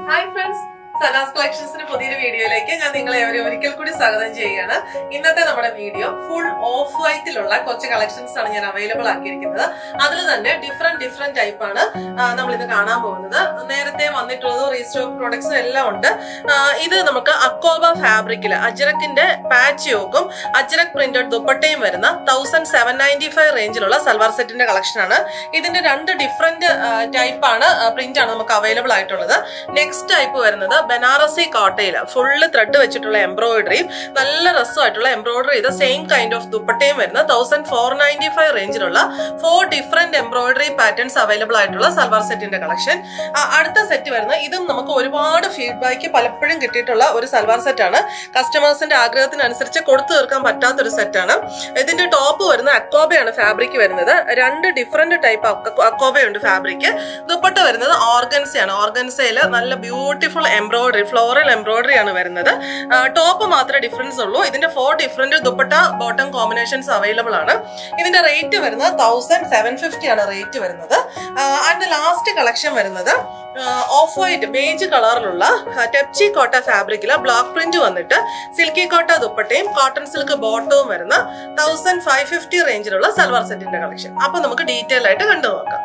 hi friends Sana's കളക്ഷൻസിന്റെ പുതിയൊരു വീഡിയോയിലേക്ക് ഞാൻ നിങ്ങളെ ഒരു ഒരിക്കൽ കൂടി സ്വാഗതം ചെയ്യുകയാണ് ഇന്നത്തെ നമ്മുടെ വീഡിയോ ഫുൾ ഓഫ് വൈറ്റിലുള്ള കുറച്ച് കളക്ഷൻസ് ആണ് ഞാൻ അവൈലബിൾ ആക്കിയിരിക്കുന്നത് അതിൽ തന്നെ ഡിഫറെന്റ് ഡിഫറെന്റ് ടൈപ്പ് ആണ് നമ്മൾ ഇത് കാണാൻ പോകുന്നത് നേരത്തെ വന്നിട്ടുള്ളതും റീസ്റ്റോക്ക് പ്രോഡക്ട്സും എല്ലാം ഉണ്ട് ആ, ഇത് നമുക്ക് അക്കോബ ഫാബ്രിക്കിൽ അജ്രക്കിന്റെ പാച്ച് യോക്കും അജ്രക് പ്രിന്റഡ് ദുപ്പട്ടയും വരുന്ന തൗസൻഡ് സെവൻ നയൻറ്റി ഫൈവ് റേഞ്ചിലുള്ള സൽവാർ സെറ്റിന്റെ കളക്ഷൻ ആണ് ഇതിന്റെ രണ്ട് ഡിഫറെന്റ് ടൈപ്പ് ആണ് പ്രിന്റ് ആണ് നമുക്ക് അവൈലബിൾ ആയിട്ടുള്ളത് നെക്സ്റ്റ് ടൈപ്പ് വരുന്നത് ബനാറസി കോട്ടയിൽ ഫുള്ള് ത്രെഡ് വെച്ചിട്ടുള്ള എംബ്രോയിഡറിയും നല്ല രസമായിട്ടുള്ള എംബ്രോയിഡറി ചെയ്ത സെയിം കൈൻഡ് ഓഫ് ദുപ്പട്ടയും വരുന്ന തൗസൻഡ് ഫോർ നയൻറ്റി ഫൈവ് റേഞ്ചിലുള്ള four different embroidery patterns available ആയിട്ടുള്ള സൽവാർ സെറ്റിന്റെ കളക്ഷൻ അടുത്ത സെറ്റ് വരുന്നത് ഇതും നമുക്ക് ഒരുപാട് ഫീഡ്ബാക്ക് പലപ്പോഴും കിട്ടിയിട്ടുള്ള ഒരു സൽവാർ സെറ്റാണ് കസ്റ്റമേഴ്സിന്റെ ആഗ്രഹത്തിനനുസരിച്ച് കൊടുത്തു തീർക്കാൻ പറ്റാത്ത ഒരു സെറ്റാണ് ഇതിന്റെ ടോപ്പ് വരുന്ന അക്കോബയാണ് ഫാബ്രിക് വരുന്നത് രണ്ട് ഡിഫറെന്റ് ടൈപ്പ് അക്കോബയുണ്ട് ഫാബ്രിക് ദുപ്പട്ട വരുന്നത് ഓർഗൻസയാണ് ഓർഗൻസയിൽ നല്ല ബ്യൂട്ടിഫുൾ എംബ്രോയിഡറി ഫ്ലോറൽ എംബ്രോയിഡറി ആണ് വരുന്നത് ടോപ്പ് മാത്രമേ ഡിഫറൻസ് ഉള്ളൂ ഇതിന്റെ four different dupatta bottom combinations available ആണ് ഇതിന്റെ റേറ്റ് വരുന്നത് തൗസൻഡ് സെവൻ ഫിഫ്റ്റി ആണ് റേറ്റ് വരുന്നത് ആൻഡ് ലാസ്റ്റ് കളക്ഷൻ വരുന്നത് ഓഫ് വൈറ്റ് ബേജ് കളറിലുള്ള ടെപ്ചി കോട്ട ഫാബ്രിക്കിൽ ബ്ലോക്ക് പ്രിന്റ് വന്നിട്ട് സിൽക്കി കോട്ട ദുപ്പട്ടയും കോട്ടൺ സിൽക്ക് ബോട്ടവും വരുന്ന തൗസൻഡ് ഫൈവ് ഫിഫ്റ്റി റേഞ്ചിലുള്ള സൽവാർ സെറ്റിന്റെ കളക്ഷൻ അപ്പൊ നമുക്ക് ഡീറ്റെയിൽ ആയിട്ട് കണ്ടു നോക്കാം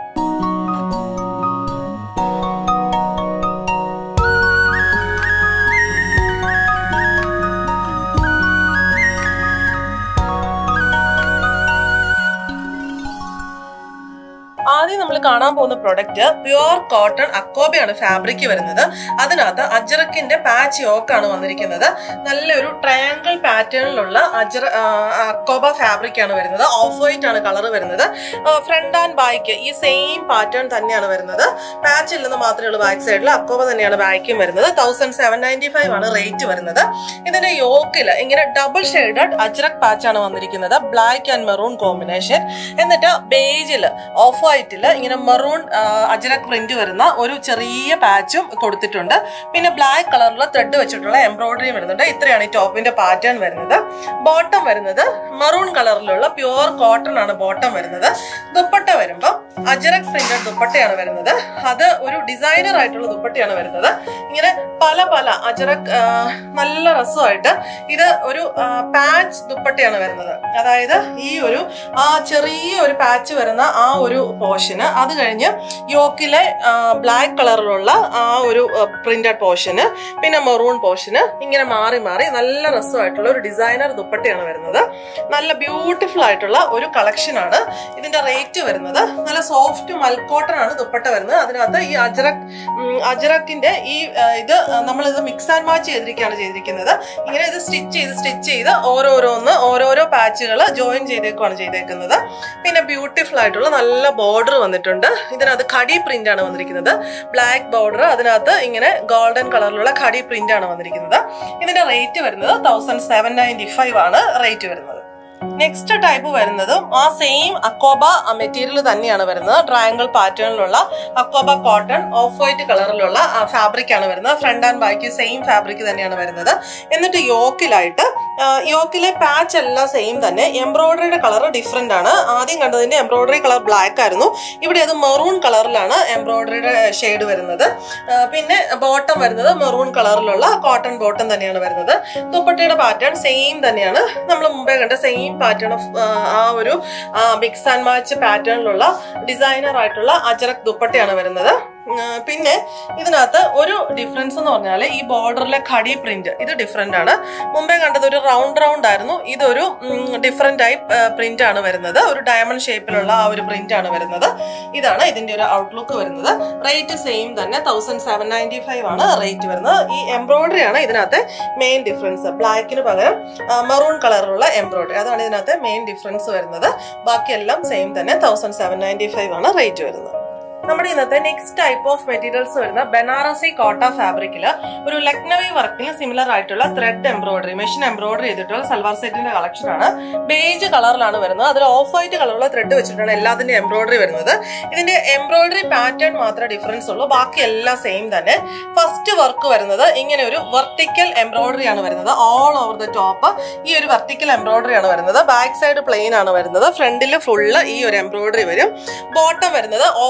ആദ്യം നമ്മൾ കാണാൻ പോകുന്ന പ്രൊഡക്റ്റ് പ്യുവർ കോട്ടൺ അക്കോബയാണ് ഫാബ്രിക് വരുന്നത് അതിനകത്ത് അജറക്കിന്റെ പാച്ച് യോക്കാണ് വന്നിരിക്കുന്നത് നല്ലൊരു ട്രയാങ്കിൾ പാറ്റേണിലുള്ള അജറ അക്കോബ ഫാബ്രിക് ആണ് വരുന്നത് ഓഫ് വൈറ്റ് ആണ് കളർ വരുന്നത് ഫ്രണ്ട് ആൻഡ് ബാക്ക് ഈ സെയിം പാറ്റേൺ തന്നെയാണ് വരുന്നത് പാച്ച് ഇല്ലെന്ന് മാത്രമേ ഉള്ളൂ ബാക്ക് സൈഡിൽ അക്കോബ തന്നെയാണ് ബാക്കും വരുന്നത് തൗസൻഡ് സെവൻ നയൻറ്റി ഫൈവ് ആണ് റേറ്റ് വരുന്നത് ഇതിന്റെ യോക്കിൽ ഇങ്ങനെ ഡബിൾ ഷെയ്ഡഡ് അജ്രക് പാച്ച് ആണ് വന്നിരിക്കുന്നത് ബ്ലാക്ക് ആൻഡ് മെറൂൺ കോമ്പിനേഷൻ എന്നിട്ട് ബേജിൽ ഓഫ് വൈറ്റിൽ ഇങ്ങനെ മെറൂൺ അജ്രക് പ്രിന്റ് വരുന്ന ഒരു ചെറിയ പാച്ചും കൊടുത്തിട്ടുണ്ട് പിന്നെ ബ്ലാക്ക് കളറിലുള്ള ത്രെഡ് വെച്ചിട്ടുള്ള എംബ്രോയിഡറി വരുന്നുണ്ട് ഇത്രയാണ് ഈ ടോപ്പിന്റെ പാറ്റേൺ വരുന്നത് ബോട്ടം വരുന്നത് മെറൂൺ കളറിലുള്ള പ്യുവർ കോട്ടൺ ആണ് ബോട്ടം വരുന്നത് ദുപ്പട്ട വരുമ്പോൾ അജറക് പ്രിന്റഡ് ദുപ്പട്ടയാണ് വരുന്നത് അത് ഒരു ഡിസൈനർ ആയിട്ടുള്ള ദുപ്പട്ടയാണ് വരുന്നത് ഇങ്ങനെ പല പല അജറക് ആ, നല്ല രസമായിട്ട് ഇത് ഒരു പാച്ച് ദുപ്പട്ടയാണ് വരുന്നത് അതായത് ഈ ഒരു ആ ചെറിയ ഒരു പാച്ച് വരുന്ന ആ ഒരു പോർഷന് അത് കഴിഞ്ഞ് യോക്കിലെ ബ്ലാക്ക് കളറിലുള്ള ആ ഒരു പ്രിന്റഡ് പോർഷന് പിന്നെ മെറൂൺ പോർഷന് ഇങ്ങനെ മാറി മാറി നല്ല രസമായിട്ടുള്ള ഒരു ഡിസൈനർ ദുപ്പട്ടയാണ് വരുന്നത് നല്ല ബ്യൂട്ടിഫുൾ ആയിട്ടുള്ള ഒരു കളക്ഷൻ ആണ് ഇതിന്റെ റേറ്റ് വരുന്നത് നല്ല സോഫ്റ്റ് മൽക്കോട്ടൺ ആണ് ദുപ്പട്ട വരുന്നത് അതിനകത്ത് ഈ അജറക് ഉം, അജറക്കിന്റെ ഈ ആ, ഇത് നമ്മൾ ഇത് മിക്സ് ആൻഡ് മാച്ച് ചെയ്തിരിക്കുകയാണ് ചെയ്തിരിക്കുന്നത് ഇങ്ങനെ ഇത് സ്റ്റിച്ച് ചെയ്ത് സ്റ്റിച്ച് ചെയ്ത് ഓരോരോന്ന് ഓരോരോ പാച്ചുകൾ ജോയിൻ ചെയ്തേക്കുവാണ് ചെയ്തേക്കുന്നത് പിന്നെ ബ്യൂട്ടിഫുൾ ആയിട്ടുള്ള നല്ല ബോർഡർ വന്നിട്ടുണ്ട് ഇതിനകത്ത് ഖടി പ്രിന്റ് ആണ് വന്നിരിക്കുന്നത് ബ്ലാക്ക് ബോർഡർ അതിനകത്ത് ഇങ്ങനെ ഗോൾഡൻ കളറിലുള്ള ഖടി പ്രിന്റ് ആണ് വന്നിരിക്കുന്നത് ഇതിന്റെ റേറ്റ് വരുന്നത് തൗസൻഡ് സെവൻ നയൻറ്റി ഫൈവ് ആണ് റേറ്റ് വരുന്നത് നെക്സ്റ്റ് ടൈപ്പ് വരുന്നതും ആ സെയിം അക്കോബ മെറ്റീരിയൽ തന്നെയാണ് വരുന്നത് ട്രയാങ്കിൾ പാറ്റേണിലുള്ള അക്കോബ കോട്ടൺ ഓഫ് വൈറ്റ് കളറിലുള്ള ഫാബ്രിക് ആണ് വരുന്നത് front and back same fabric തന്നെയാണ് വരുന്നത് എന്നിട്ട് യോക്കിലായിട്ട് യോക്കിലെ പാച്ച് എല്ലാം സെയിം തന്നെ എംബ്രോയിഡറിയുടെ കളർ ഡിഫറെന്റ് ആണ് ആദ്യം കണ്ടതിന്റെ എംബ്രോയിഡറി കളർ ബ്ലാക്ക് ആയിരുന്നു ഇവിടെ അത് മെറൂൺ കളറിലാണ് എംബ്രോയിഡറിയുടെ ഷെയ്ഡ് വരുന്നത് ആ, പിന്നെ ബോട്ടം വരുന്നത് മെറൂൺ കളറിലുള്ള കോട്ടൺ ബോട്ടം തന്നെയാണ് വരുന്നത് ദുപ്പട്ടയുടെ പാറ്റേൺ സെയിം തന്നെയാണ് നമ്മൾ മുമ്പേ കണ്ട സെയിം പാറ്റേൺ ഓഫ് ആ ഒരു മിക്സ് ആൻഡ് മാച്ച് പാറ്റേണിലുള്ള ഡിസൈനർ ആയിട്ടുള്ള അജറക് ദുപ്പട്ടയാണ് വരുന്നത് ആ, പിന്നെ ഇതിനകത്ത് ഒരു ഡിഫറൻസ് എന്ന് പറഞ്ഞാൽ ഈ ബോർഡറിലെ ഖടി പ്രിന്റ് ഇത് ഡിഫറെന്റ് ആണ് മുമ്പേ കണ്ടത് ഒരു റൗണ്ട് റൗണ്ട് ആയിരുന്നു ഇതൊരു ഡിഫറെന്റ് ടൈപ്പ് പ്രിന്റ് ആണ് വരുന്നത് ഒരു ഡയമണ്ട് ഷേപ്പിലുള്ള ആ ഒരു പ്രിന്റ് ആണ് വരുന്നത് ഇതാണ് ഇതിന്റെ ഒരു ഔട്ട്ലുക്ക് വരുന്നത് റേറ്റ് സെയിം തന്നെ തൗസൻഡ് സെവൻ നയൻറ്റി ഫൈവ് ആണ് റേറ്റ് വരുന്നത് ഈ എംബ്രോയിഡറി ആണ് ഇതിനകത്തെ മെയിൻ ഡിഫറൻസ് ബ്ലാക്കിന് പകരം മെറൂൺ കളറിലുള്ള എംബ്രോയിഡറി അതാണ് ഇതിനകത്തെ മെയിൻ ഡിഫറൻസ് വരുന്നത് ബാക്കിയെല്ലാം സെയിം തന്നെ തൗസൻഡ് സെവൻ നയൻറ്റി ഫൈവ് ആണ് റേറ്റ് വരുന്നത് നമ്മുടെ ഇന്നത്തെ നെക്സ്റ്റ് ടൈപ്പ് ഓഫ് മെറ്റീരിയൽസ് വരുന്ന ബനാറസി കോട്ട ഫാബ്രിക്കിൽ ഒരു ലക്നവി വർക്കിന് സിമിലർ ആയിട്ടുള്ള ത്രെഡ് എംബ്രോയിഡറി മെഷീൻ എംബ്രോയിഡറി ചെയ്തിട്ടുള്ള സൽവാർ സെറ്റിന്റെ കളക്ഷൻ ആണ് ബേജ് കളറിലാണ് വരുന്നത് അതിൽ ഓഫ് വൈറ്റ് കളറുള്ള ത്രെഡ് വെച്ചിട്ടാണ് എല്ലാത്തിന്റെ എംബ്രോയിഡറി വരുന്നത് ഇതിന്റെ എംബ്രോയിഡറി പാറ്റേൺ മാത്രമേ ഡിഫറൻസ് ഉള്ളൂ ബാക്കി എല്ലാം സെയിം തന്നെ ഫസ്റ്റ് വർക്ക് വരുന്നത് ഇങ്ങനെ ഒരു വെർട്ടിക്കൽ എംബ്രോയിഡറി ആണ് വരുന്നത് ഓൾ ഓവർ ദ ടോപ്പ് ഈ ഒരു വെർട്ടിക്കൽ എംബ്രോയിഡറി ആണ് വരുന്നത് ബാക്ക് സൈഡ് പ്ലെയിൻ ആണ് വരുന്നത് ഫ്രണ്ടിൽ ഫുള്ള് ഈ ഒരു എംബ്രോയിഡറി വരും ബോട്ടം വരുന്നത് ഓഫ് വൈറ്റ്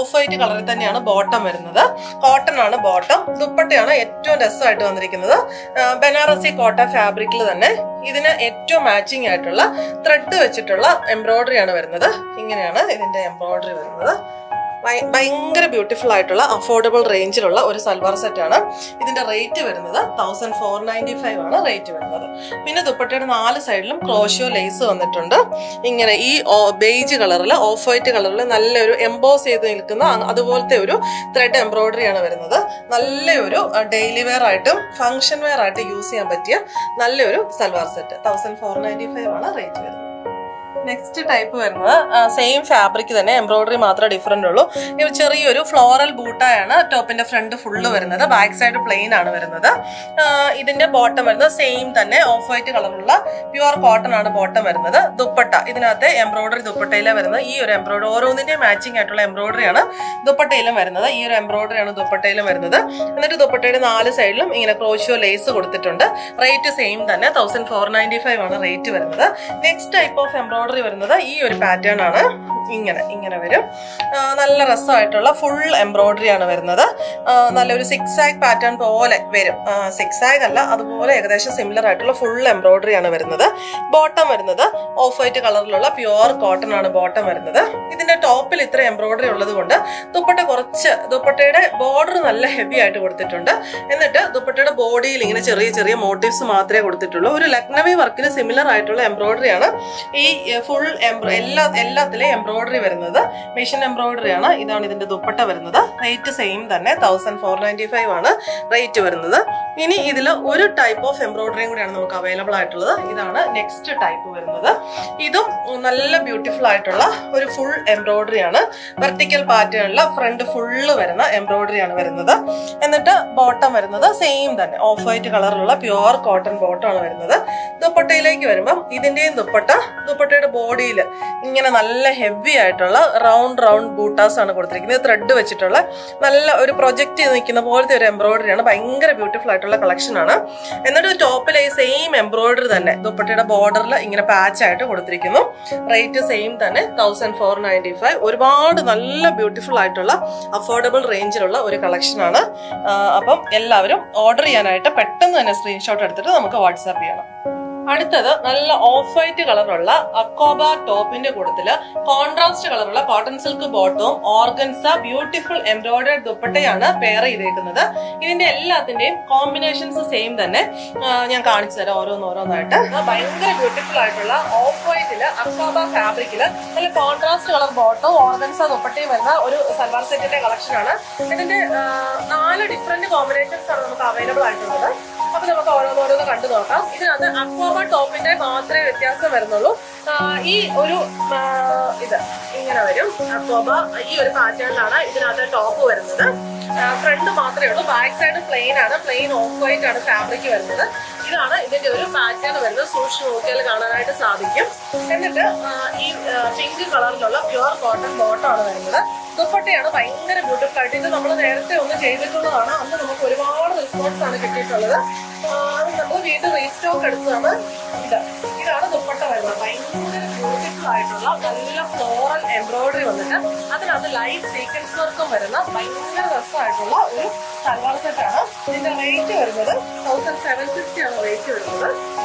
കളറിൽ തന്നെയാണ് ബോട്ടം വരുന്നത് കോട്ടൺ ആണ് ബോട്ടം ദുപ്പട്ടയാണ് ഏറ്റവും രസമായിട്ട് വന്നിരിക്കുന്നത് ആ, ബനാറസി കോട്ട ഫാബ്രിക്കിൽ തന്നെ ഇതിന് ഏറ്റവും മാച്ചിങ് ആയിട്ടുള്ള ത്രെഡ് വെച്ചിട്ടുള്ള എംബ്രോയിഡറി ആണ് വരുന്നത് ഇങ്ങനെയാണ് ഇതിന്റെ എംബ്രോയിഡറി വരുന്നത് ഭയ- ഭയങ്കര ബ്യൂട്ടിഫുൾ ആയിട്ടുള്ള അഫോർഡബിൾ റേഞ്ചിലുള്ള ഒരു സൽവാർ സെറ്റ് ആണ് ഇതിന്റെ റേറ്റ് വരുന്നത് തൗസൻഡ് ഫോർ നയൻറ്റി ഫൈവ് ആണ് റേറ്റ് വരുന്നത് പിന്നെ ദുപ്പട്ടയുടെ നാല് സൈഡിലും ക്രോഷ്യോ ലേസ് വന്നിട്ടുണ്ട് ഇങ്ങനെ ഈ ബേജ് കളറിൽ ഓഫ് വൈറ്റ് കളറിൽ നല്ലൊരു എംബോസ് ചെയ്ത് നിൽക്കുന്ന അ- അതുപോലത്തെ ഒരു ത്രെഡ് എംബ്രോയിഡറി ആണ് വരുന്നത് നല്ലൊരു ഡെയിലി വെയർ ആയിട്ടും ഫംഗ്ഷൻ വെയർ ആയിട്ട് യൂസ് ചെയ്യാൻ പറ്റിയ നല്ലൊരു salwar set thousand four ninety five ആണ് റേറ്റ് വരുന്നത് നെക്സ്റ്റ് ടൈപ്പ് വരുന്നത് സെയിം ഫാബ്രിക് തന്നെ എംബ്രോയിഡറി മാത്രമേ ഡിഫറെന്റ് ഉള്ളൂ ഇത് ചെറിയൊരു ഫ്ലോറൽ ബൂട്ടായാണ് ടോപ്പിന്റെ ഫ്രണ്ട് ഫുള്ള് വരുന്നത് ബാക്ക് സൈഡ് പ്ലെയിൻ ആണ് വരുന്നത് ആ, ഇതിന്റെ ബോട്ടം വരുന്നത് സെയിം തന്നെ ഓഫ് വൈറ്റ് കളറുള്ള പ്യുവർ കോട്ടൺ ആണ് ബോട്ടം വരുന്നത് ദുപ്പട്ട ഇതിനകത്ത് എംബ്രോയിഡറി ദുപ്പട്ടയിലെ വരുന്നത് ഈ ഒരു എംബ്രോയിഡറി ഓരോന്നിന്റെയും മാച്ചിങ് ആയിട്ടുള്ള എംബ്രോയിഡറി ആണ് ദുപ്പട്ടയിലും വരുന്നത് ഈ ഒരു എംബ്രോയിഡറി ആണ് ദുപ്പട്ടയിലും വരുന്നത് എന്നിട്ട് ദുപ്പട്ടയുടെ നാല് സൈഡിലും ഇങ്ങനെ ക്രോഷ്യോ ലേസ് കൊടുത്തിട്ടുണ്ട് റേറ്റ് സെയിം തന്നെ തൗസൻഡ് ഫോർ നയൻറ്റി ഫൈവ് ആണ് റേറ്റ് വരുന്നത് നെക്സ്റ്റ് ടൈപ്പ് ഓഫ് എംബ്രോയിഡറി വരുന്നത് ഈ ഒരു പാറ്റേൺ ആണ് ഇങ്ങനെ ഇങ്ങനെ വരും ആ, നല്ല രസമായിട്ടുള്ള ഫുൾ എംബ്രോയിഡറി ആണ് വരുന്നത് ആ, നല്ലൊരു സിക്സ് ആഗ് പാറ്റേൺ പോലെ വരും സിക്സ് ആഗ് അല്ല അതുപോലെ ഏകദേശം സിമിലർ ആയിട്ടുള്ള ഫുൾ എംബ്രോയിഡറി ആണ് വരുന്നത് ബോട്ടം വരുന്നത് ഓഫ് വൈറ്റ് കളറിലുള്ള പ്യുവർ കോട്ടൺ ആണ് ബോട്ടം വരുന്നത് ഇതിന്റെ ടോപ്പിൽ ഇത്ര എംബ്രോയിഡറി ഉള്ളത് കൊണ്ട് ദുപ്പട്ട കുറച്ച് ദുപ്പട്ടയുടെ ബോർഡർ നല്ല ഹെവി ആയിട്ട് കൊടുത്തിട്ടുണ്ട് എന്നിട്ട് ദുപ്പട്ടയുടെ ബോഡിയിൽ ഇങ്ങനെ ചെറിയ ചെറിയ മോട്ടീവ്സ് മാത്രമേ കൊടുത്തിട്ടുള്ളൂ ഒരു ലക്നവി വർക്കിന് സിമിലർ ആയിട്ടുള്ള എംബ്രോയിഡറി ആണ് ഈ ഫുൾ എല്ലാ എല്ലാത്തിലും എംബ്രോയിഡറി വരുന്നത് മെഷീൻ എംബ്രോയിഡറി ആണ് ഇതാണ് ഇതിന്റെ ദുപ്പട്ട വരുന്നത് റേറ്റ് സെയിം തന്നെ തൗസൻഡ് ഫോർ നയൻറ്റി ഫൈവ് ആണ് റേറ്റ് വരുന്നത് ഇനി ഇതിൽ ഒരു ടൈപ്പ് ഓഫ് എംബ്രോയിഡറിയും കൂടിയാണ് നമുക്ക് അവൈലബിൾ ആയിട്ടുള്ളത് ഇതാണ് നെക്സ്റ്റ് ടൈപ്പ് വരുന്നത് ഇതും നല്ല ബ്യൂട്ടിഫുൾ ആയിട്ടുള്ള ഒരു ഫുൾ എംബ്രോയിഡറി ആണ് വെർട്ടിക്കൽ പാറ്റേണിൽ ഫ്രണ്ട് ഫുള്ള് വരുന്ന എംബ്രോയിഡറി ആണ് വരുന്നത് എന്നിട്ട് ബോട്ടം വരുന്നത് സെയിം തന്നെ ഓഫ് വൈറ്റ് കളറിലുള്ള പ്യുവർ കോട്ടൺ ബോട്ടം ആണ് വരുന്നത് ദുപ്പട്ടയിലേക്ക് വരുമ്പം ഇതിന്റെയും ദുപ്പട്ട ദുപ്പട്ടയുടെ ബോഡിയിൽ ഇങ്ങനെ നല്ല ഹെവി ആയിട്ടുള്ള റൗണ്ട് റൗണ്ട് ബൂട്ടാസ് ആണ് കൊടുത്തിരിക്കുന്നത് ത്രെഡ് വെച്ചിട്ടുള്ള നല്ല ഒരു പ്രൊജക്ട് നിൽക്കുന്ന പോലത്തെ ഒരു എംബ്രോയിഡറി ആണ് ഭയങ്കര ബ്യൂട്ടിഫുൾ ആയിട്ടുള്ള കളക്ഷൻ ആണ് എന്നിട്ട് ടോപ്പിൽ ഈ സെയിം എംബ്രോയിഡറി തന്നെ ദുപ്പട്ടയുടെ ബോർഡറിൽ ഇങ്ങനെ പാച്ച് ആയിട്ട് കൊടുത്തിരിക്കുന്നു റേറ്റ് സെയിം തന്നെ തൗസൻഡ് ഫോർ നയൻറ്റി ഫൈവ് ഒരുപാട് നല്ല ബ്യൂട്ടിഫുൾ ആയിട്ടുള്ള അഫോർഡബിൾ റേഞ്ചിലുള്ള ഒരു കളക്ഷൻ ആണ് ആ, അപ്പം എല്ലാവരും ഓർഡർ ചെയ്യാനായിട്ട് പെട്ടെന്ന് തന്നെ സ്ക്രീൻഷോട്ട് എടുത്തിട്ട് നമുക്ക് വാട്സാപ്പ് ചെയ്യണം അടുത്തത് നല്ല ഓഫ് വൈറ്റ് കളറുള്ള അക്കോബ ടോപ്പിന്റെ കൂട്ടത്തില് കോൺട്രാസ്റ്റ് കളറുള്ള കോട്ടൺ സിൽക്ക് ബോട്ടവും ഓർഗൻസ ബ്യൂട്ടിഫുൾ എംബ്രോയിഡേഡ് ദുപ്പട്ടയാണ് പെയർ ചെയ്തേക്കുന്നത് ഇതിന്റെ എല്ലാത്തിന്റെയും കോമ്പിനേഷൻസ് സെയിം തന്നെ ആ, ഞാൻ കാണിച്ചു തരാം ഓരോന്നോരോന്നായിട്ട് ആ, ഭയങ്കര ബ്യൂട്ടിഫുൾ ആയിട്ടുള്ള ഓഫ് വൈറ്റില് അക്കോബ ഫാബ്രിക്കില് നല്ല കോൺട്രാസ്റ്റ് കളർ ബോട്ടവും ഓർഗൻസ ദുപ്പട്ടയും വരുന്ന ഒരു സൽവാർ സെറ്റിന്റെ കളക്ഷൻ ആണ് ഇതിന്റെ ആ, നാല് ഡിഫറെന്റ് കോമ്പിനേഷൻസ് ആണ് നമുക്ക് അവൈലബിൾ ആയിട്ടുള്ളത് അപ്പൊ നമുക്ക് ഓരോന്നോരോന്ന് കണ്ടു നോക്കാം ഇതിനകത്ത് അക്വാബ ടോപ്പിന്റെ മാത്രമേ വ്യത്യാസം വരുന്നുള്ളൂ ആ, ഈ ഒരു ആ, ഇത് ഇങ്ങനെ വരും അക്വാബ ഈ ഒരു പാറ്റേണിലാണ് ഇതിനകത്ത് ടോപ്പ് വരുന്നത് ഫ്രണ്ട് മാത്രമേ ഉള്ളൂ ബാക്ക് സൈഡ് പ്ലെയിൻ ആണ് പ്ലെയിൻ ഓഫ് വൈറ്റ് ആണ് ഫാബ്രിക് വരുന്നത് ഇതാണ് ഇതിന്റെ ഒരു പാറ്റേൺ വരുന്നത് സൂക്ഷിച്ച് നോക്കിയാൽ കാണാനായിട്ട് സാധിക്കും എന്നിട്ട് ആ, ഈ പിങ്ക് കളറിലുള്ള പ്യുവർ കോട്ടൺ ബോട്ടം ആണ് വരുന്നത് ദുപ്പട്ടയാണ് ഭയങ്കര ബ്യൂട്ടിഫുൾ ആയിട്ട് ഇത് നമ്മൾ നേരത്തെ ഒന്ന് ചെയ്തിട്ടുള്ളതാണ് അന്ന് നമുക്ക് ഒരുപാട് റെസ്പോൺസ് ആണ് കിട്ടിയിട്ടുള്ളത് ആ, അത് നമ്മൾ വീണ്ടും റീസ്റ്റോക്ക് എടുത്തതാണ് ഇത് ഇതാണ് ദുപ്പട്ട വരുന്നത് ഭയങ്കര ബ്യൂട്ടിഫുൾ ആയിട്ടുള്ള നല്ല ഫ്ലോറൽ എംബ്രോയിഡറി വന്നിട്ട് അതിനകത്ത് ലൈറ്റ് സീക്വൻസ് വർക്കും വരുന്ന ഭയങ്കര രസമായിട്ടുള്ള ഒരു സൽവാർ സെറ്റാണ് ഇതിന്റെ റേറ്റ് വരുന്നത് തൗസൻഡ് സെവൻ ഫിഫ്റ്റി ആണ് റേറ്റ് വരുന്നത്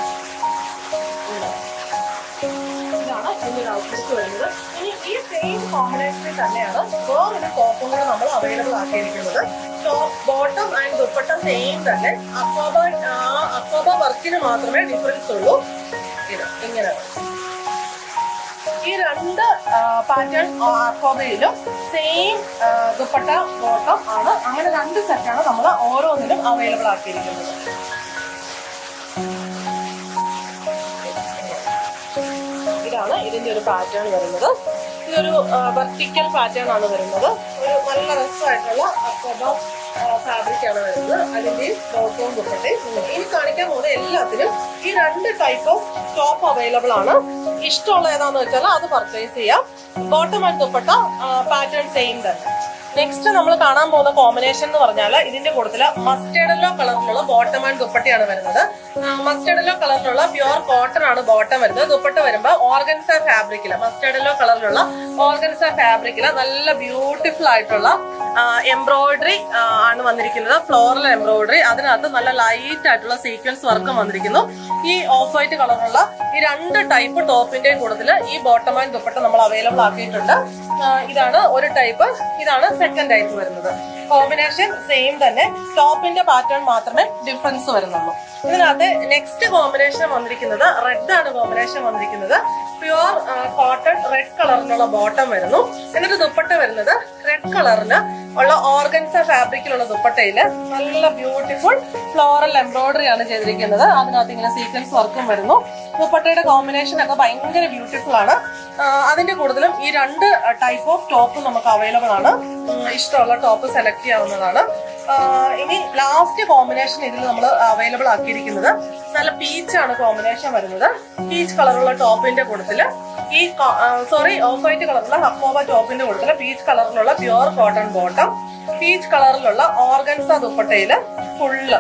ഇതാണ് ഇതിന്റെ ഔട്ട്ലുക്ക് വരുന്നത് ഇനി ഈ സെയിം കോമ്പിനേഷനിൽ തന്നെയാണ് വേറൊരു ടോപ്പും കൂടെ നമ്മൾ അവൈലബിൾ ആക്കിയിരിക്കുന്നത് top bottom and dupatta same തന്നെ അക്കോബ ആ അക്കോബ വർക്കിന് മാത്രമേ ഡിഫറൻസ് ഉള്ളൂ ഇത് ഇങ്ങനെ ഈ രണ്ട് പാറ്റേൺ അക്കോബയിലും സെയിം ദുപ്പട്ട ബോട്ടം ആണ് അങ്ങനെ രണ്ട് സെറ്റാണ് നമ്മൾ ഓരോന്നിലും അവൈലബിൾ ആക്കിയിരിക്കുന്നത് ഇതാണ് ഇതിന്റെ ഒരു പാറ്റേൺ വരുന്നത് ഇതൊരു വെർട്ടിക്കൽ പാറ്റേൺ ആണ് വരുന്നത് ഒരു നല്ല രസമായിട്ടുള്ള അക്കോബ ഫാബ്രിക് ആണ് വരുന്നത് അതിന്റെയും ബോട്ടവും ദുപ്പട്ടയും ഇനി കാണിക്കാൻ പോകുന്ന എല്ലാത്തിനും ഈ രണ്ട് ടൈപ്പ് ഓഫ് ടോപ്പ് അവൈലബിൾ ആണ് ഇഷ്ടമുള്ള ഏതാന്ന് വെച്ചാൽ അത് പർച്ചേസ് ചെയ്യാം bottom and dupatta pattern same തന്നെ നെക്സ്റ്റ് നമ്മൾ കാണാൻ പോകുന്ന കോമ്പിനേഷൻ എന്ന് പറഞ്ഞാൽ ഇതിന്റെ കൂട്ടത്തില് മസ്റ്റേർഡ് യെല്ലോ കളറിലുള്ള ബോട്ടം ആൻഡ് ദുപ്പട്ടയാണ് വരുന്നത് മസ്റ്റേർഡ് യെല്ലോ കളറിലുള്ള പ്യുവർ കോട്ടൺ ആണ് ബോട്ടം വരുന്നത് ദുപ്പട്ട വരുമ്പോൾ ഓർഗൻസ ഫാബ്രിക്കില് മസ്റ്റേർഡ് യെല്ലോ കളറിലുള്ള ഓർഗൻസ ഫാബ്രിക്കില് നല്ല ബ്യൂട്ടിഫുൾ ആയിട്ടുള്ള എംബ്രോയിഡറി ആണ് വന്നിരിക്കുന്നത് ഫ്ലോറൽ എംബ്രോയിഡറി അതിനകത്ത് നല്ല ലൈറ്റ് ആയിട്ടുള്ള സീക്വൻസ് വർക്കും വന്നിരിക്കുന്നു ഈ ഓഫ് വൈറ്റ് കളറുള്ള ഈ രണ്ട് ടൈപ്പ് ടോപ്പിന്റെയും കൂട്ടത്തിൽ ഈ ബോട്ടം ആൻഡ് ദുപ്പട്ട നമ്മൾ അവൈലബിൾ ആക്കിയിട്ടുണ്ട് ആ, ഇതാണ് ഒരു ടൈപ്പ് ഇതാണ് സെക്കൻഡ് ടൈപ്പ് വരുന്നത് കോമ്പിനേഷൻ സെയിം തന്നെ ടോപ്പിന്റെ പാറ്റേൺ മാത്രമേ ഡിഫറൻസ് വരുന്നുള്ളൂ ഇതിനകത്ത് നെക്സ്റ്റ് കോമ്പിനേഷൻ വന്നിരിക്കുന്നത് റെഡ് ആണ് കോമ്പിനേഷൻ വന്നിരിക്കുന്നത് പ്യുവർ കോട്ടൺ റെഡ് കളറിലുള്ള ബോട്ടം വരുന്നു എന്നിട്ട് ദുപ്പട്ട വരുന്നത് റെഡ് കളറിന് ഉള്ള ഓർഗൻസ ഫാബ്രിക്കിലുള്ള ദുപ്പട്ടയില് നല്ല ബ്യൂട്ടിഫുൾ ഫ്ലോറൽ എംബ്രോയിഡറി ആണ് ചെയ്തിരിക്കുന്നത് അതിനകത്ത് ഇങ്ങനെ സീക്വൻസ് വർക്കും വരുന്നു ദുപ്പട്ടയുടെ കോമ്പിനേഷൻ ഒക്കെ ഭയങ്കര ബ്യൂട്ടിഫുൾ ആണ് ആ, അതിന്റെ കൂടുതലും ഈ രണ്ട് ടൈപ്പ് ഓഫ് ടോപ്പ് നമുക്ക് അവൈലബിൾ ആണ് ഉം, ഇഷ്ടമുള്ള ടോപ്പ് സെലക്ട് ചെയ്യാവുന്നതാണ് ആ, ഇനി ലാസ്റ്റ് കോമ്പിനേഷൻ ഇതിൽ നമ്മൾ അവൈലബിൾ ആക്കിയിരിക്കുന്നത് നല്ല പീച്ച് ആണ് കോമ്പിനേഷൻ വരുന്നത് പീച്ച് കളറുള്ള ടോപ്പിന്റെ കൂട്ടത്തില് ഈ സോറി ഓഫ് വൈറ്റ് കളറുള്ള ഹക്കോബ ടോപ്പിന്റെ കൂട്ടത്തില് പീച്ച് കളറിലുള്ള പ്യുവർ കോട്ടൺ ബോട്ടം പീച്ച് കളറിലുള്ള ഓർഗൻസ ദുപ്പട്ടയില് ഫുള്ള്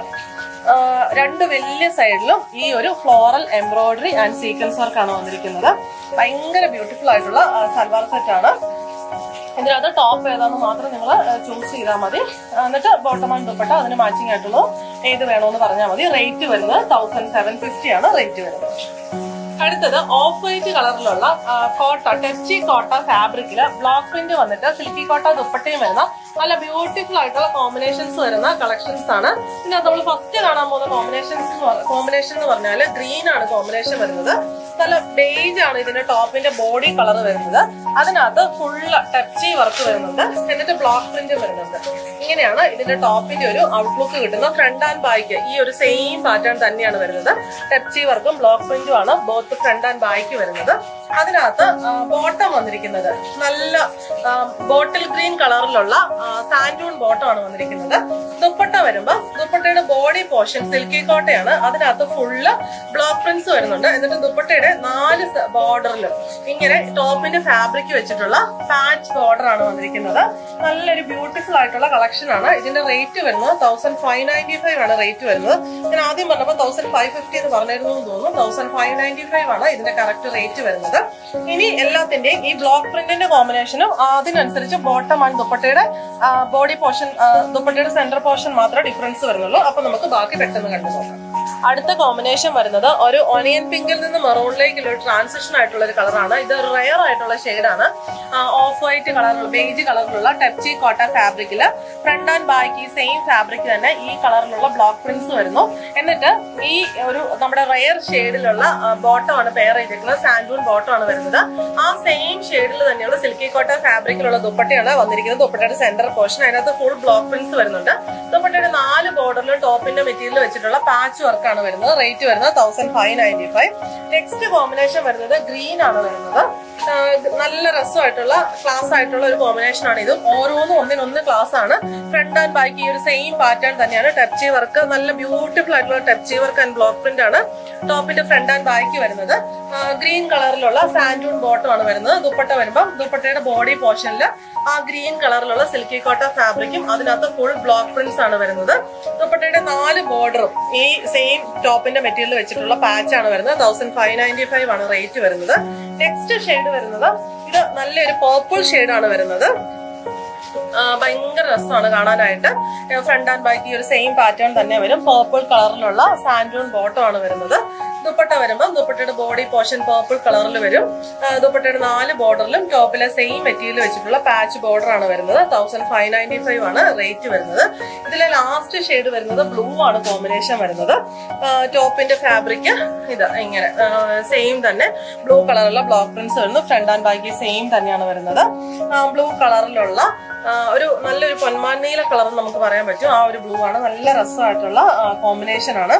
രണ്ട് വലിയ സൈഡിലും ഈ ഒരു floral embroidery and sequence work ആണ് വന്നിരിക്കുന്നത് ഭയങ്കര ബ്യൂട്ടിഫുൾ ആയിട്ടുള്ള ആ, സൽവാർ സെറ്റ് ആണ് ഇതിനകത്ത് ടോപ്പ് ഏതാന്ന് മാത്രം നിങ്ങൾ ചൂസ് ചെയ്താൽ മതി ആ, എന്നിട്ട് ബോട്ടം ആൻഡ് ദുപ്പട്ട അതിന് മാച്ചിങ് ആയിട്ടുള്ളത് ഏത് വേണമെന്ന് പറഞ്ഞാൽ മതി റേറ്റ് വരുന്നത് തൗസൻഡ് സെവൻ ഫിഫ്റ്റി ആണ് റേറ്റ് വരുന്നത് അടുത്തത് ഓഫ് വൈറ്റ് കളറിലുള്ള ആ, കോട്ട ടെസ്റ്റി കോട്ട ഫാബ്രിക്കില് ബ്ലോക്ക് പ്രിന്റ് വന്നിട്ട് സിൽക്കി കോട്ട ദുപ്പട്ടയും വരുന്ന നല്ല ബ്യൂട്ടിഫുൾ ആയിട്ടുള്ള കോമ്പിനേഷൻസ് വരുന്ന കളക്ഷൻസ് ആണ് പിന്നെ നമ്മൾ ഫസ്റ്റ് കാണാൻ പോകുന്ന കോമ്പിനേഷൻസ് കോമ്പിനേഷൻ എന്ന് പറഞ്ഞാൽ ഗ്രീൻ ആണ് കോമ്പിനേഷൻ വരുന്നത് നല്ല ബേജ് ആണ് ഇതിന്റെ ടോപ്പിന്റെ ബോഡി കളർ വരുന്നത് അതിനകത്ത് ഫുള്ള് ടച്ച് വർക്ക് വരുന്നുണ്ട് എന്നിട്ട് ബ്ലോക്ക് പ്രിന്റ് വരുന്നുണ്ട് ഇങ്ങനെയാണ് ഇതിന്റെ ടോപ്പിന്റെ ഒരു ഔട്ട്ലുക്ക് കിട്ടുന്നത് ഫ്രണ്ട് ആൻഡ് ബാക്ക് ഈ ഒരു സെയിം പാറ്റേൺ തന്നെയാണ് വരുന്നത് ടച്ച് വർക്കും ബ്ലോക്ക് പ്രിന്റും ആണ് ബോത്ത് ഫ്രണ്ട് ആൻഡ് ബാക്ക് വരുന്നത് അതിനകത്ത് ബോട്ടം വന്നിരിക്കുന്നത് നല്ല ബോട്ടിൽ ഗ്രീൻ കളറിലുള്ള സാൻഡൂൺ ബോട്ടം ആണ് വന്നിരിക്കുന്നത് ദുപ്പട്ട വരുമ്പോ ദുപ്പട്ടയുടെ ബോഡി പോർഷൻ സിൽക്കി കോട്ടയാണ് അതിനകത്ത് ഫുള്ള് ബ്ലോക്ക് പ്രിന്റ്സ് വരുന്നുണ്ട് എന്നിട്ട് ദുപ്പട്ടയുടെ നാല് ബോർഡറിലും ഇങ്ങനെ ടോപ്പിന്റെ ഫാബ്രിക് വെച്ചിട്ടുള്ള പാച്ച് ബോർഡർ ആണ് വന്നിരിക്കുന്നത് നല്ലൊരു ബ്യൂട്ടിഫുൾ ആയിട്ടുള്ള കളക്ഷൻ ആണ് ഇതിന്റെ റേറ്റ് വരുന്നത് തൗസൻഡ് ഫൈവ് നയൻറ്റി ഫൈവ് ആണ് റേറ്റ് വരുന്നത് ഞാൻ ആദ്യം പറഞ്ഞപ്പോൾ തൗസൻഡ് ഫൈവ് ഫിഫ്റ്റി എന്ന് പറഞ്ഞിരുന്നു എന്ന് തോന്നുന്നു തൗസൻഡ് ഫൈവ് നയൻറ്റി ഫൈവ് ആണ് ഇതിന്റെ കറക്റ്റ് റേറ്റ് വരുന്നത് ഇനി എല്ലാത്തിന്റെയും ഈ ബ്ലോക്ക് പ്രിന്റിന്റെ കോമ്പിനേഷനും അതിനനുസരിച്ച് ബോട്ടം ആൻഡ് ദുപ്പട്ടയുടെ ബോഡി പോർഷൻ ദുപ്പട്ടയുടെ സെന്റർ പോർഷൻ മാത്രമേ ഡിഫറൻസ് വരുന്നുള്ളൂ അപ്പൊ നമുക്ക് ബാക്കി പെട്ടെന്ന് കണ്ടു നോക്കാം അടുത്ത കോമ്പിനേഷൻ വരുന്നത് ഒരു ഒനിയൻ പിങ്കിൽ നിന്ന് മെറൂണിലേക്കുള്ള ഒരു ട്രാൻസിഷൻ ആയിട്ടുള്ള ഒരു കളറാണ് ഇത് ഒരു റയർ ആയിട്ടുള്ള ഷെയ്ഡാണ് ഓഫ് വൈറ്റ് കളറിലുള്ള ബേജ് കളറിലുള്ള ടച്ച് കോട്ട ഫാബ്രിക്കില് ഫ്രണ്ട് ആൻഡ് ബാക്ക് ഈ സെയിം ഫാബ്രിക് തന്നെ ഈ കളറിലുള്ള ബ്ലോക്ക് പ്രിന്റ്സ് വരുന്നു എന്നിട്ട് ഈ ഒരു നമ്മുടെ റയർ ഷെയ്ഡിലുള്ള ബോട്ടം ആണ് പെയർ ചെയ്തിരിക്കുന്നത് സാൻഡൂൺ ബോട്ടം ആണ് വരുന്നത് ആ സെയിം ഷെയ്ഡിൽ തന്നെയുള്ള സിൽക്കി കോട്ട ഫാബ്രിക്കിലുള്ള ദുപ്പട്ടയാണ് വന്നിരിക്കുന്നത് ദുപ്പട്ടയുടെ സെന്റർ പോർഷൻ അതിനകത്ത് ഫുൾ ബ്ലോക്ക് പ്രിന്റ്സ് വരുന്നുണ്ട് ദുപ്പട്ടയുടെ നാല് ബോർഡറിലും ടോപ്പിന്റെ മെറ്റീരിയൽ വെച്ചിട്ടുള്ള പാച്ച് വർക്കാണ് വരുന്നത് റേറ്റ് വരുന്നത് thousand five ninety five next combination വരുന്നത് ഗ്രീൻ ആണ് വരുന്നത് ആഹ് ഇത് നല്ല രസമായിട്ടുള്ള ക്ലാസ് ആയിട്ടുള്ള ഒരു കോമ്പിനേഷൻ ആണ് ഇത് ഓരോന്നും ഒന്നിനൊന്ന് ക്ലാസ് ആണ് ഫ്രണ്ട് ആൻഡ് ബാക്ക് ഈ ഒരു സെയിം പാറ്റേൺ തന്നെയാണ് ടച്ച് വർക്ക് നല്ല ബ്യൂട്ടിഫുൾ ആയിട്ടുള്ള touch work and block print ആണ് ടോപ്പിന്റെ ഫ്രണ്ട് ആൻഡ് ബാക്ക് വരുന്നത് ഗ്രീൻ കളറിലുള്ള സാൻഡൂൺ ബോട്ടം ആണ് വരുന്നത് ദുപ്പട്ട വരുമ്പോൾ ദുപ്പട്ടയുടെ ബോഡി പോർഷനിൽ ആ ഗ്രീൻ കളറിലുള്ള സിൽക്കി കോട്ട ഫാബ്രിക്കും അതിനകത്ത് ഫുൾ ബ്ലോക്ക് പ്രിന്റ്സ് ആണ് വരുന്നത് ദുപ്പട്ടയുടെ നാല് ബോർഡറും ഈ സെയിം ടോപ്പിന്റെ മെറ്റീരിയൽ വെച്ചിട്ടുള്ള പാച്ച് ആണ് വരുന്നത് തൗസൻഡ് ഫൈവ് നയൻറ്റി ഫൈവ് ആണ് റേറ്റ് വരുന്നത് നെക്സ്റ്റ് ഷെയ്ഡ് വരുന്നത് ഇത് നല്ലൊരു പേർപ്പിൾ ആണ് വരുന്നത് ആ, ഭയങ്കര രസമാണ് കാണാനായിട്ട് ഫ്രണ്ട് ആൻഡ് ബാക്ക് ഈ ഒരു സെയിം പാറ്റേൺ തന്നെ വരും പേർപ്പിൾ കളറിലുള്ള സാൻഡൂൺ ബോട്ടം ആണ് വരുന്നത് ദുപ്പട്ട വരുമ്പോൾ ദുപ്പട്ടയുടെ ബോഡി പോർഷൻ പേർപ്പിൾ കളറിൽ വരും ആ, ദുപ്പട്ടയുടെ നാല് ബോർഡറിലും ടോപ്പിലെ സെയിം മെറ്റീരിയൽ വെച്ചിട്ടുള്ള പാച്ച് ബോർഡർ ആണ് വരുന്നത് തൗസൻഡ് ഫൈവ് നയൻറ്റി ഫൈവ് ആണ് റേറ്റ് വരുന്നത് ഇതിലെ ലാസ്റ്റ് ഷെയ്ഡ് വരുന്നത് ബ്ലൂ ആണ് കോമ്പിനേഷൻ വരുന്നത് ടോപ്പിന്റെ ഫാബ്രിക് ഇത് ഇങ്ങനെ സെയിം തന്നെ ബ്ലൂ കളറുള്ള ബ്ലോക്ക് പ്രിന്റ്സ് വരുന്നു ഫ്രണ്ട് ആൻഡ് ബാക്കി സെയിം തന്നെയാണ് വരുന്നത് ബ്ലൂ കളറിലുള്ള ആ, ഒരു നല്ലൊരു പൊന്മാനീല കളർ നമുക്ക് പറയാൻ പറ്റും ആ ഒരു ബ്ലൂ ആണ് നല്ല രസമായിട്ടുള്ള കോമ്പിനേഷൻ ആണ്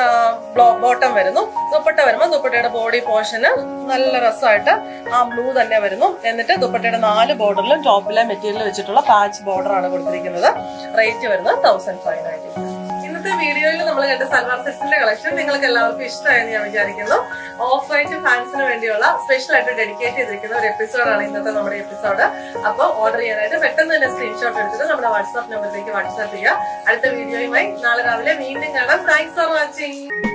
ബോട്ടം വരുന്നു ദുപ്പട്ട വരുമ്പോൾ ദുപ്പട്ടയുടെ ബോഡി പോർഷന് നല്ല രസമായിട്ട് ആ ബ്ലൂ തന്നെ വരുന്നു എന്നിട്ട് ദുപ്പട്ടയുടെ നാല് ബോർഡറിലും ടോപ്പിലെ മെറ്റീരിയൽ വെച്ചിട്ടുള്ള പാച്ച് ബോർഡർ ആണ് കൊടുത്തിരിക്കുന്നത് റേറ്റ് വരുന്നത് തൗസൻഡ് ഫൈവ് നയൻറ്റി ഇന്നത്തെ ഇന്നത്തെ വീഡിയോയിൽ നമ്മൾ കണ്ട സൽവാർ സെറ്റ്സിന്റെ കളക്ഷൻ നിങ്ങൾക്ക് എല്ലാവർക്കും ഇഷ്ടമായെന്ന് ഞാൻ വിചാരിക്കുന്നു ഓഫ് വൈറ്റ് ഫാൻസിന് വേണ്ടിയുള്ള സ്പെഷ്യൽ ആയിട്ട് ഡെഡിക്കേറ്റ് ചെയ്തിരിക്കുന്ന ഒരു എപ്പിസോഡാണ് ഇന്നത്തെ നമ്മുടെ എപ്പിസോഡ് അപ്പോൾ ഓർഡർ ചെയ്യാനായിട്ട് പെട്ടെന്ന് തന്നെ സ്ക്രീൻഷോട്ട് എടുത്തിട്ട് നമ്മുടെ വാട്സ്ആപ്പ് നമ്പറിലേക്ക് വാട്സ്ആപ്പ് ചെയ്യുക അടുത്ത വീഡിയോയുമായി നാളെ രാവിലെ വീണ്ടും കാണാം താങ്ക്സ് ഫോർ വാച്ചിങ്